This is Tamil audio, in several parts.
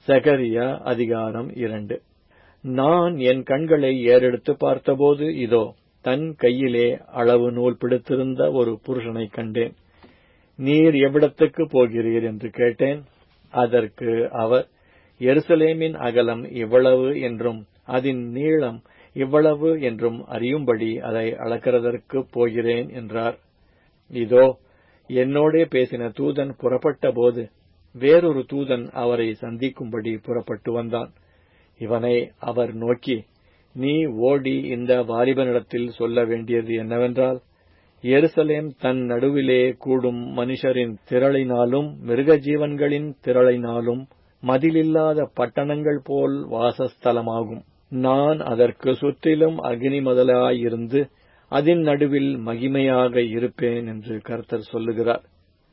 சகரியா அதிகாரம் இரண்டு நான் என் கண்களை ஏறெடுத்து பார்த்தபோது இதோ தன் கையிலே அளவு நூல் பிடித்திருந்த ஒரு புருஷனைக் கண்டேன் நீர் எவ்விடத்துக்கு போகிறீர் என்று கேட்டேன் அதற்கு அவர் எருசலேமின் அகலம் இவ்வளவு என்றும் அதன் நீளம் இவ்வளவு என்றும் அறியும்படி அதை அளக்கிறதற்கு போகிறேன் என்றார் இதோ என்னோடே பேசின தூதன் புறப்பட்டபோது வேறொரு தூதன் அவரை சந்திக்கும்படி புறப்பட்டு வந்தான் இவனை அவர் நோக்கி நீ ஓடி இந்த வாலிபனிடத்தில் சொல்ல வேண்டியது என்னவென்றால் எருசலேம் தன் நடுவிலே கூடும் மனுஷரின் திரளினாலும் மிருக ஜீவன்களின் திரளினாலும் மதிலில்லாத பட்டணங்கள் போல் வாசஸ்தலமாகும் நான் அதற்கு சுற்றிலும் அக்னிமதலாயிருந்து அதன் நடுவில் மகிமையாக இருப்பேன் என்று கர்த்தர் சொல்லுகிறார்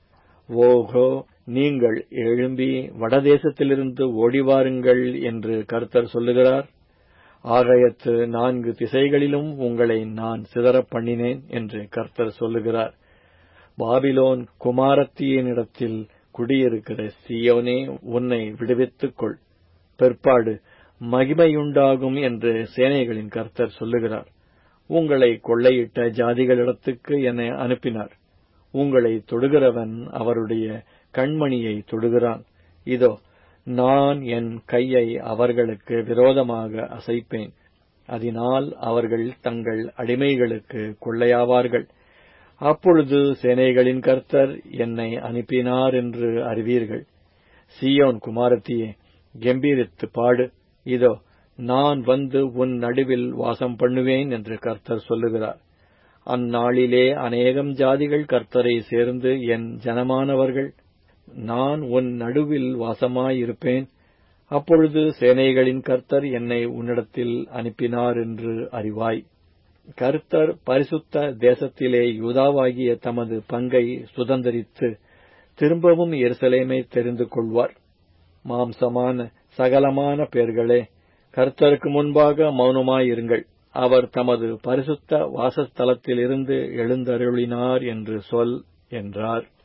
ஓகோ நீங்கள் எழும்பி வடதேசத்திலிருந்து ஓடிவாருங்கள் என்று கர்த்தர் சொல்லுகிறார் ஆகாயத்து நான்கு திசைகளிலும் உங்களை நான் சிதறப் பண்ணினேன் என்று கர்த்தர் சொல்லுகிறார் பாபிலோன் குமாரத்தியினிடத்தில் குடியிருக்கிற சியோனே உன்னை விடுவித்துக் கொள் பிற்பாடு மகிமையுண்டாகும் என்று சேனைகளின் கர்த்தர் சொல்லுகிறார் உங்களை கொள்ளையிட்ட ஜாதிகளிடத்துக்கு என்னை அனுப்பினார் உங்களை தொடுகிறவன் அவருடைய கண்மணியை தொடுகிறான் இதோ நான் என் கையை அவர்களுக்கு விரோதமாக அசைப்பேன் அதனால் அவர்கள் தங்கள் அடிமைகளுக்கு கொள்ளையாவார்கள் அப்பொழுது சேனைகளின் கர்த்தர் என்னை அனுப்பினார் என்று அறிவீர்கள் சியோன் குமாரத்தியே கம்பீரித்து பாடு இதோ நான் வந்து உன் நடுவில் வாசம் பண்ணுவேன் என்று கர்த்தர் சொல்லுகிறார் அந்நாளிலே அநேகம் ஜாதிகள் கர்த்தரை சேர்ந்து என் ஜனமானவர்கள் நான் உன் நடுவில் வாசமாயிருப்பேன் அப்பொழுது சேனைகளின் கர்த்தர் என்னை உன்னிடத்தில் அனுப்பினார் என்று அறிவாய் கர்த்தர் பரிசுத்த தேசத்திலே யூதாவாகிய தமது பங்கை சுதந்திரித்து திரும்பவும் எருசலேமை தெரிந்து கொள்வார் மாம்சமான சகலமான பேர்களே கர்த்தருக்கு முன்பாக மௌனமாயிருங்கள் அவர் தமது பரிசுத்த வாசஸ்தலத்திலிருந்து எழுந்தருளினார் என்று சொல் என்றார்